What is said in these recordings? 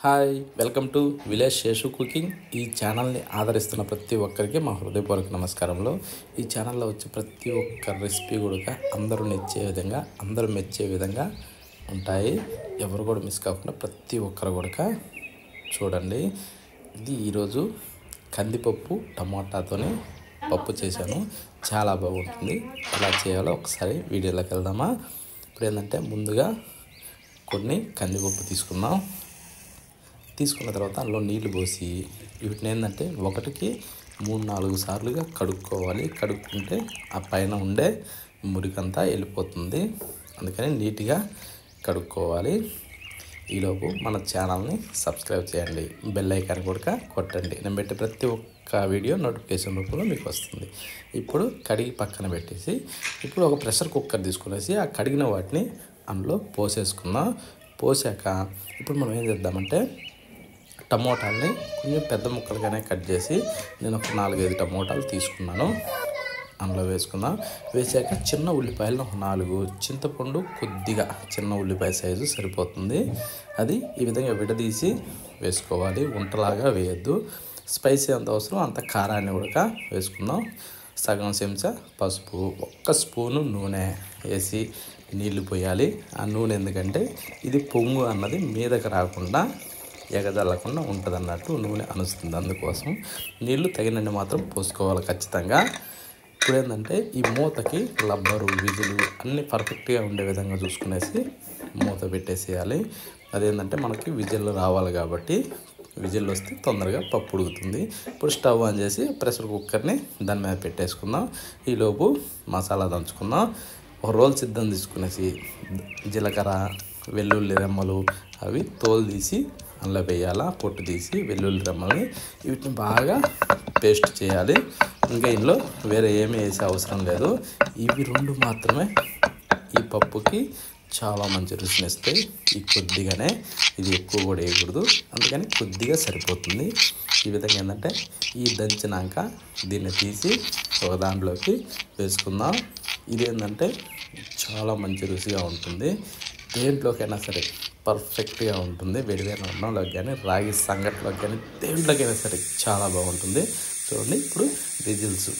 hi welcome to village Seshu cooking ఈ ఛానల్ని ఆదరిస్తున్న ప్రతి ఒక్కరికి మా హృదయపూర్వక నమస్కారంలో ఈ ఛానల్లో వచ్చే ప్రతి ఒక్క రెసిపీ కూడా అందరూ నచ్చే విధంగా అందరూ మెచ్చే విధంగా ఉంటాయి ఎవరు కూడా మిస్ కాకుండా ప్రతి ఒక్కరు కూడా చూడండి ఇది ఈరోజు కందిపప్పు టమాటాతోనే పప్పు చేశాను చాలా బాగుంటుంది ఎలా చేయాలో ఒకసారి వీడియోలోకి వెళ్దామా ఇప్పుడు ఏంటంటే ముందుగా కొన్ని కందిపప్పు తీసుకుందాం తీసుకున్న తర్వాత అందులో నీళ్లు పోసి వీటిని ఏంటంటే ఒకటికి మూడు నాలుగు సార్లుగా కడుక్కోవాలి కడుక్కుంటే ఆ పైన ఉండే మురికంతా వెళ్ళిపోతుంది అందుకని నీట్గా కడుక్కోవాలి ఈలోపు మన ఛానల్ని సబ్స్క్రైబ్ చేయండి బెల్ ఐకాన్ కూడా కొట్టండి నేను పెట్టే ప్రతి ఒక్క వీడియో నోటిఫికేషన్ రూపంలో మీకు వస్తుంది ఇప్పుడు కడిగి పక్కన పెట్టేసి ఇప్పుడు ఒక ప్రెషర్ కుక్కర్ తీసుకునేసి ఆ కడిగిన వాటిని అందులో పోసేసుకుందాం పోసాక ఇప్పుడు మనం ఏం చేద్దామంటే టమోటాలని కొంచెం పెద్ద ముక్కలుగానే కట్ చేసి నేను ఒక నాలుగైదు టమోటాలు తీసుకున్నాను అందులో వేసుకుందాం వేసాక చిన్న ఉల్లిపాయలు ఒక నాలుగు చింతపండు కొద్దిగా చిన్న ఉల్లిపాయ సైజు సరిపోతుంది అది ఈ విధంగా విడదీసి వేసుకోవాలి ఉంటలాగా వేయద్దు స్పైసీ ఎంత అవసరం అంత కారాన్ని కూడా వేసుకుందాం సగం చెంచా పసుపు ఒక్క స్పూను నూనె వేసి నీళ్లు పోయాలి ఆ నూనె ఎందుకంటే ఇది పొంగు అన్నది మీదకి రాకుండా ఎగజల్లకుండా ఉంటుంది అన్నట్టు నూనె అనుస్తుంది అందుకోసం నీళ్లు తగినన్ని మాత్రం పోసుకోవాలి ఖచ్చితంగా ఇప్పుడు ఏంటంటే ఈ మూతకి లబ్బరు విజులు అన్నీ పర్ఫెక్ట్గా ఉండే విధంగా చూసుకునేసి మూత పెట్టేసేయాలి అదేంటంటే మనకి విజిల్లు రావాలి కాబట్టి విజిల్ వస్తే తొందరగా పప్పు ఉడుకుతుంది ఇప్పుడు స్టవ్ ఆన్ చేసి ప్రెషర్ కుక్కర్ని దాని మీద పెట్టేసుకుందాం ఈలోపు మసాలా దంచుకుందాం ఒక రోల్ సిద్ధం తీసుకునేసి జీలకర్ర వెల్లుల్లి రెమ్మలు అవి తోలు తీసి అందులో వేయాలా పొట్టు తీసి వెల్లుల్లి రెమ్మల్ని వీటిని బాగా పేస్ట్ చేయాలి ఇంకా ఇందులో వేరే ఏమీ వేసే అవసరం లేదు ఇవి రెండు మాత్రమే ఈ పప్పుకి చాలా మంచి రుచిని ఇస్తాయి ఈ కొద్దిగానే ఇది ఎక్కువ కూడా వేయకూడదు అందుకని కొద్దిగా సరిపోతుంది ఈ విధంగా ఏంటంటే ఈ దంచినాక దీన్ని తీసి ఒక దాంట్లోకి వేసుకుందాం ఇది ఏంటంటే చాలా మంచి రుచిగా ఉంటుంది దేంట్లోకైనా సరే పర్ఫెక్ట్గా ఉంటుంది వేడివేడి అన్నంలోకి కానీ రాగి సంగట్లోకి కానీ దేంట్లోకైనా సరే చాలా బాగుంటుంది చూడండి ఇప్పుడు విజిల్స్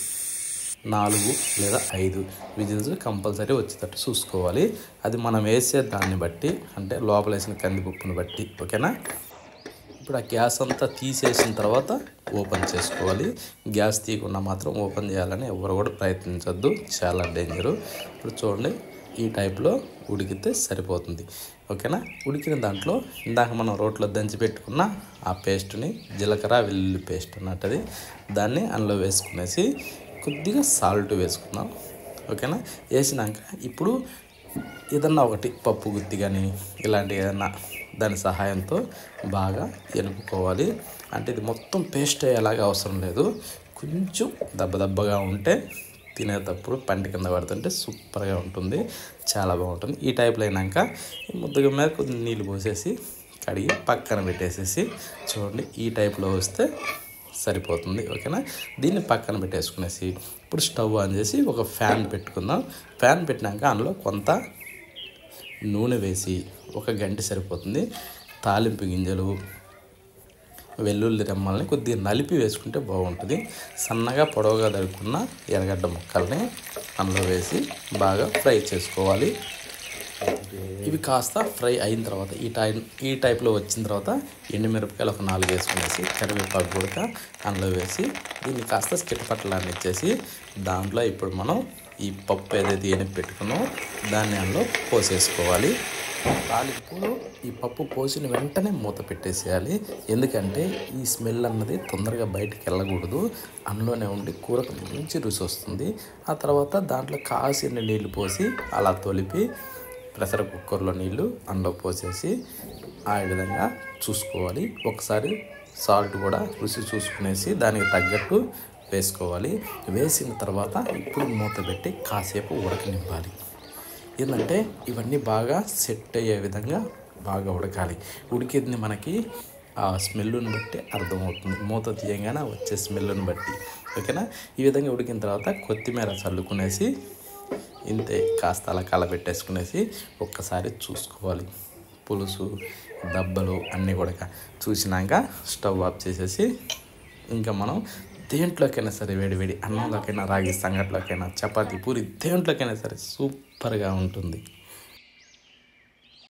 నాలుగు లేదా ఐదు విజిల్స్ కంపల్సరీ వచ్చేటట్టు చూసుకోవాలి అది మనం వేసే దాన్ని బట్టి అంటే లోపల వేసిన కందిపప్పుని బట్టి ఓకేనా ఇప్పుడు ఆ గ్యాస్ అంతా తీసేసిన తర్వాత ఓపెన్ చేసుకోవాలి గ్యాస్ తీయకుండా మాత్రం ఓపెన్ చేయాలని ఎవరు కూడా ప్రయత్నించొద్దు చాలా డేంజరు ఇప్పుడు చూడండి ఈ టైప్లో ఉడికితే సరిపోతుంది ఓకేనా ఉడికిన దాంట్లో ఇందాక మనం రోట్లో దంచి పెట్టుకున్న ఆ పేస్ట్ని జీలకర్ర వెల్లుల్లి పేస్ట్ అన్నట్టుది దాన్ని అందులో వేసుకునేసి కొద్దిగా సాల్ట్ వేసుకుందాం ఓకేనా వేసినాక ఇప్పుడు ఏదన్నా ఒకటి పప్పు గుత్తి కానీ ఇలాంటి ఏదన్నా దాని సహాయంతో బాగా ఎనుపుకోవాలి అంటే ఇది మొత్తం పేస్ట్ అయ్యేలాగా అవసరం లేదు కొంచెం దెబ్బ దెబ్బగా ఉంటే తినేటప్పుడు పంట కింద పడుతుంటే సూపర్గా ఉంటుంది చాలా బాగుంటుంది ఈ టైప్లో అయినాక ఈ ముద్దగా మీద కొద్ది నీళ్ళు పోసేసి కడిగి పక్కన పెట్టేసేసి చూడండి ఈ టైప్లో వస్తే సరిపోతుంది ఓకేనా దీన్ని పక్కన పెట్టేసుకునేసి ఇప్పుడు స్టవ్ ఆన్ చేసి ఒక ఫ్యాన్ పెట్టుకుందాం ఫ్యాన్ పెట్టినాక అందులో కొంత నూనె వేసి ఒక గంట సరిపోతుంది తాలింపు గింజలు వెల్లుల్లి రెమ్మల్ని కొద్దిగా నలిపి వేసుకుంటే బాగుంటుంది సన్నగా పొడవుగా దడుకున్న ఎర్రగడ్డ ముక్కల్ని అందులో వేసి బాగా ఫ్రై చేసుకోవాలి ఇవి కాస్త ఫ్రై అయిన తర్వాత ఈ టై ఈ టైప్లో వచ్చిన తర్వాత ఎండుమిరపకాయలు ఒక నాలుగు వేసుకునేసి కరివేపాకు కూడా అందులో వేసి దీన్ని కాస్త చిట్టపట్టలాన్ని ఇచ్చేసి దాంట్లో ఇప్పుడు మనం ఈ పప్పు ఏదైతే ఎనిపి పెట్టుకున్నామో దాన్ని అందులో పోసేసుకోవాలి తాలింపు ఈ పప్పు పోసిన వెంటనే మూత పెట్టేసేయాలి ఎందుకంటే ఈ స్మెల్ అన్నది తొందరగా బయటికి వెళ్ళకూడదు అందులోనే ఉండి కూరకు మంచి రుచి వస్తుంది ఆ తర్వాత దాంట్లో కాసిన నీళ్లు పోసి అలా తొలిపి ప్రెషర్ కుక్కర్లో నీళ్ళు అందులో పోసేసి ఆ విధంగా చూసుకోవాలి ఒకసారి సాల్ట్ కూడా రుచి చూసుకునేసి దానికి తగ్గట్టు వేసుకోవాలి వేసిన తర్వాత ఇప్పుడు మూత పెట్టి కాసేపు ఉడకనివ్వాలి ఏంటంటే ఇవన్నీ బాగా సెట్ అయ్యే విధంగా బాగా ఉడకాలి ఉడికింది మనకి ఆ స్మెల్ని బట్టి అర్థమవుతుంది మూత తీయంగానే వచ్చే స్మెల్ని బట్టి ఓకేనా ఈ విధంగా ఉడికిన తర్వాత కొత్తిమీర చల్లుకునేసి ఇంతే కాస్త అలా కలబెట్టేసుకునేసి ఒక్కసారి చూసుకోవాలి పులుసు దెబ్బలు అన్నీ కూడా చూసినాక స్టవ్ ఆఫ్ చేసేసి ఇంకా మనం దేంట్లోకైనా సరే వేడి వేడి అన్నంలోకైనా రాగి సంగట్లోకైనా చపాతీ పూరి దేంట్లోకైనా సరే సూపర్గా ఉంటుంది